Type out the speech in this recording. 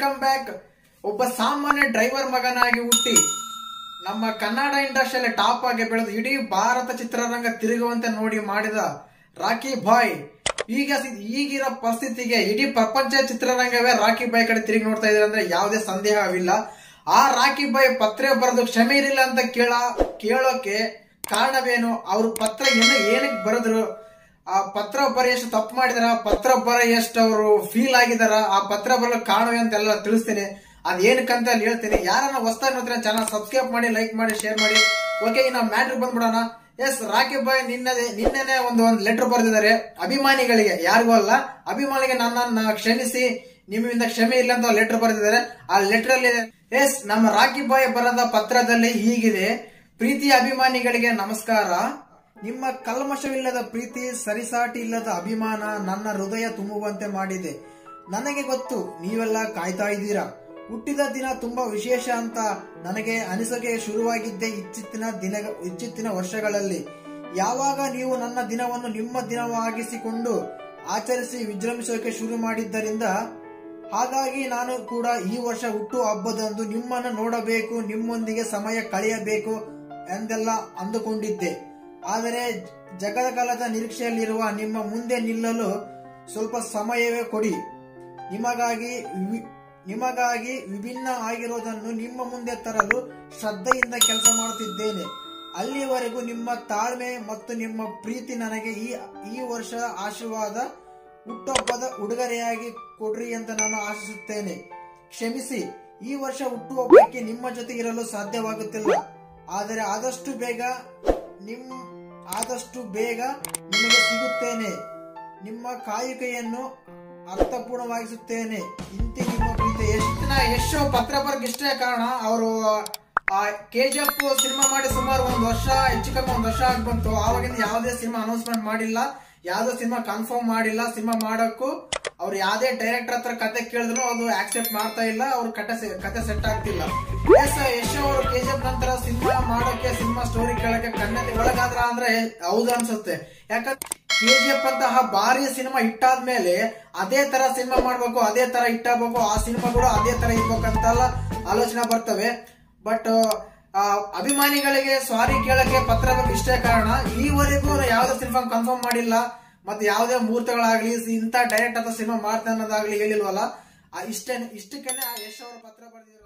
welcome back ಒಬ್ಬ ಸಾಮಾನ್ಯ driver ಮಗನಾಗಿ ಹುಟ್ಟಿ ನಮ್ಮ ಕನ್ನಡ ಇಂಡಸ್ಟ್ರಿಯಲ್ಲಿ ಟಾಪ್ ಆಗಿ ಬೆಳೆದು ಇಡೀ ಭಾರತ ಚಿತ್ರರಂಗ ತಿರುಗುವಂತೆ ನೋಡಿ ಮಾಡಿದ ರಾಕಿ ಬಾಯ್ ಈಗ ಸಿ- ಈಗಿರೋ ಪರಿಸ್ಥಿತಿಗೆ ಇಡೀ ಪ್ರಪಂಚ ಚಿತ್ರರಂಗವೇ ರಾಕಿ ಬಾಯ್ ಕಡೆ ತಿರುಗಿ ನೋಡ್ತಾ ಇದ್ದಾರೆ ಅಂದ್ರೆ ಯಾವುದೇ ಸಂದೇಹವಿಲ್ಲ ಆ ರಾಕಿ ಬಾಯ್ ಪತ್ರ ಬರೆದು ಕ್ಷಮೆ ಇರಲಿಲ್ಲ ಅಂತ ಕೇಳ ಕೇಳೋಕೆ ಕಾರಣವೇನು ಅವ್ರ ಪತ್ರ ಏನು ಏನಕ್ಕೆ ಬರೆದ್ರು ಆ ಪತ್ರ ಬರೆಯಷ್ಟು ತಪ್ಪು ಮಾಡಿದಾರ ಪತ್ರ ಬರೆಯಷ್ಟು ಅವರು ಫೀಲ್ ಆಗಿದಾರ ಆ ಪತ್ರ ಬರಲು ಕಾರಣವೇ ಅಂತೆಲ್ಲ ತಿಳಿಸ್ತೀನಿ ಅದೇನಕ್ಕಂತ ಅಲ್ಲಿ ಹೇಳ್ತೀನಿ ಯಾರನ್ನ ಹೊಸ್ದಾಗಿ ನೋಡ್ತಾರೆ ಚಾನಲ್ ಸಬ್ಸ್ಕ್ರೈಬ್ ಮಾಡಿ ಲೈಕ್ ಮಾಡಿ ಶೇರ್ ಮಾಡಿ ಓಕೆ ಇನ್ನು ಮ್ಯಾಟ್ರ್ ಬಂದ್ಬಿಡೋಣ ಎಸ್ ರಾಕಿ ಬಾಯ್ ನಿನ್ನದೇ ನಿನ್ನೆನೆ ಒಂದು ಒಂದು ಲೆಟರ್ ಬರೆದಿದ್ದಾರೆ ಅಭಿಮಾನಿಗಳಿಗೆ ಯಾರಿಗೂ ಅಲ್ಲ ಅಭಿಮಾನಿಗೆ ನನ್ನನ್ನ ಕ್ಷಮಿಸಿ ನಿಮ್ಮಿಂದ ಕ್ಷಮೆ ಇಲ್ಲ ಅಂತ ಲೆಟರ್ ಬರೆದಿದ್ದಾರೆ ಆ ಲೆಟರ್ ಅಲ್ಲಿ ಎಸ್ ನಮ್ಮ ರಾಕಿ ಬಾಯ್ ಬರೆದ ಪತ್ರದಲ್ಲಿ ಹೀಗಿದೆ ಪ್ರೀತಿಯ ಅಭಿಮಾನಿಗಳಿಗೆ ನಮಸ್ಕಾರ ನಿಮ್ಮ ಕಲ್ಮಶವಿಲ್ಲದ ಪ್ರೀತಿ ಸರಿಸಾಟಿ ಇಲ್ಲದ ಅಭಿಮಾನ ನನ್ನ ಹೃದಯ ತುಂಬುವಂತೆ ಮಾಡಿದೆ ನನಗೆ ಗೊತ್ತು ನೀವೆಲ್ಲ ಕಾಯ್ತಾ ಇದ್ದೀರಾ ಹುಟ್ಟಿದ ದಿನ ತುಂಬಾ ವಿಶೇಷ ಅಂತ ನನಗೆ ಅನಿಸೋಕೆ ಶುರುವಾಗಿದ್ದೆ ಇಚ್ಚಿತ್ತಿನ ದಿನ ಇಚ್ಚಿತ್ತಿನ ವರ್ಷಗಳಲ್ಲಿ ಯಾವಾಗ ನೀವು ನನ್ನ ದಿನವನ್ನು ನಿಮ್ಮ ದಿನವಾಗಿಸಿಕೊಂಡು ಆಚರಿಸಿ ವಿಜೃಂಭಿಸೋಕೆ ಶುರು ಮಾಡಿದ್ದರಿಂದ ಹಾಗಾಗಿ ನಾನು ಕೂಡ ಈ ವರ್ಷ ಹುಟ್ಟು ಹಬ್ಬದಂದು ನಿಮ್ಮನ್ನು ನೋಡಬೇಕು ನಿಮ್ಮೊಂದಿಗೆ ಸಮಯ ಕಳೆಯಬೇಕು ಎಂದೆಲ್ಲ ಅಂದುಕೊಂಡಿದ್ದೆ ಆದರೆ ಜಗದ ಕಾಲದ ನಿರೀಕ್ಷೆಯಲ್ಲಿರುವ ನಿಮ್ಮ ಮುಂದೆ ನಿಲ್ಲಲು ಸ್ವಲ್ಪ ಸಮಯವೇ ಕೊಡಿ ನಿಮಗಾಗಿ ವಿ- ನಿಮಗಾಗಿ ವಿಭಿನ್ನ ಆಗಿರೋದನ್ನು ನಿಮ್ಮ ಮುಂದೆ ತರಲು ಶ್ರದ್ಧೆಯಿಂದ ಕೆಲಸ ಮಾಡುತ್ತಿದ್ದೇನೆ ಅಲ್ಲಿವರೆಗೂ ನಿಮ್ಮ ತಾಳ್ಮೆ ಮತ್ತು ನಿಮ್ಮ ಪ್ರೀತಿ ನನಗೆ ಈ ಈ ವರ್ಷ ಆಶೀರ್ವಾದ ಹುಟ್ಟುಹಬ್ಬದ ಉಡುಗೊರೆಯಾಗಿ ಕೊಡ್ರಿ ಅಂತ ನಾನು ಆಶಿಸುತ್ತೇನೆ ಕ್ಷಮಿಸಿ ಈ ವರ್ಷ ಹುಟ್ಟುಹಬ್ಬಕ್ಕೆ ನಿಮ್ಮ ಜೊತೆ ಇರಲು ಸಾಧ್ಯವಾಗುತ್ತಿಲ್ಲ ಆದರೆ ಆದಷ್ಟು ಬೇಗ ನಿಮ್ ಆದಷ್ಟು ಬೇಗ ನಿಮಗೆ ಸಿಗುತ್ತೇನೆ ನಿಮ್ಮ ಕಾಯುಕೆಯನ್ನು ಅರ್ಥಪೂರ್ಣವಾಗಿಸುತ್ತೇನೆ ಇಂತಿ ನಿಮ್ಮ ಪ್ರೀತಿ ಎಷ್ಟಿನ ಯಶ್ ಪತ್ರ ಬರ್ಗ್ ಇಷ್ಟೇ ಕಾರಣ ಅವರು ಕೆ ಜಿ ಎಫ್ ಸಿನಿಮಾ ಮಾಡಿ ಸುಮಾರು ಒಂದು ವರ್ಷ ಹೆಚ್ಚು ಕಮ್ಮಿ ಒಂದು ವರ್ಷ ಆಗಿ ಬಂತು ಆವಾಗಿಂದ ಯಾವುದೇ ಸಿನಿಮಾ ಅನೌನ್ಸ್ಮೆಂಟ್ ಮಾಡಿಲ್ಲ ಯಾವುದೇ ಸಿನಿಮಾ ಕನ್ಫರ್ಮ್ ಮಾಡಿಲ್ಲ ಸಿನಿಮಾ ಮಾಡಕ್ಕೂ ಅವ್ರು ಯಾವ್ದೇ ಡೈರೆಕ್ಟರ್ ಹತ್ರ ಕತೆ ಕೇಳಿದ್ರು ಅದು ಆಕ್ಸೆಪ್ಟ್ ಮಾಡ್ತಾ ಇಲ್ಲ ಅವ್ರ ಕತೆ ಸೆ- ಕತೆ ಸೆಟ್ ಆಗ್ತಿಲ್ಲ ಎಸ್ ಯಶ್ ಅವರು ಕೆ ಜಿ ಎಫ್ ನಂತರ ಸಿನಿಮಾ ಮಾಡೋಕೆ ಸಿನಿಮಾ ಸ್ಟೋರಿ ಕೇಳಕ್ಕೆ ಕನ್ನಡ ಒಳಗಾದ್ರ ಅಂದ್ರೆ ಹೌದು ಅನ್ಸುತ್ತೆ ಯಾಕಂದ್ರೆ ಕೆ ಜಿ ಎಫ್ ಅಂತಹ ಭಾರಿ ಸಿನಿಮಾ ಇಟ್ಟಾದ್ಮೇಲೆ ಅದೇ ತರ ಸಿನಿಮಾ ಮಾಡ್ಬೇಕು ಅದೇ ತರ ಇಟ್ಟಾಗಬೇಕು ಆ ಸಿನಿಮಾಗಳು ಅದೇ ತರ ಇರ್ಬೇಕಂತೆಲ್ಲ ಆಲೋಚನೆ ಬರ್ತವೆ ಬಟ್ ಅಭಿಮಾನಿಗಳಿಗೆ ಸಾರಿ ಕೇಳಕ್ಕೆ ಪತ್ರ ಬಗ್ಗೆ ಇಷ್ಟೇ ಕಾರಣ ಈವರೆಗೂ ಯಾವುದೇ ಸಿನಿಮಾ ಕನ್ಫರ್ಮ್ ಮಾಡಿಲ್ಲ ಮತ್ತೆ ಯಾವುದೇ ಮುಹೂರ್ತಗಳಾಗ್ಲಿ ಇಂಥ ಡೈರೆಕ್ಟ್ ಅಥವಾ ಸಿನಿಮಾ ಮಾಡ್ತಾ ಅನ್ನೋದಾಗ್ಲಿ ಹೇಳಿಲ್ವಲ್ಲ ಆ ಇಷ್ಟೇ ಇಷ್ಟಕ್ಕೇನೆ ಆ ಯಶ್ ಅವರು ಪತ್ರ ಬರೆದಿದ್ರು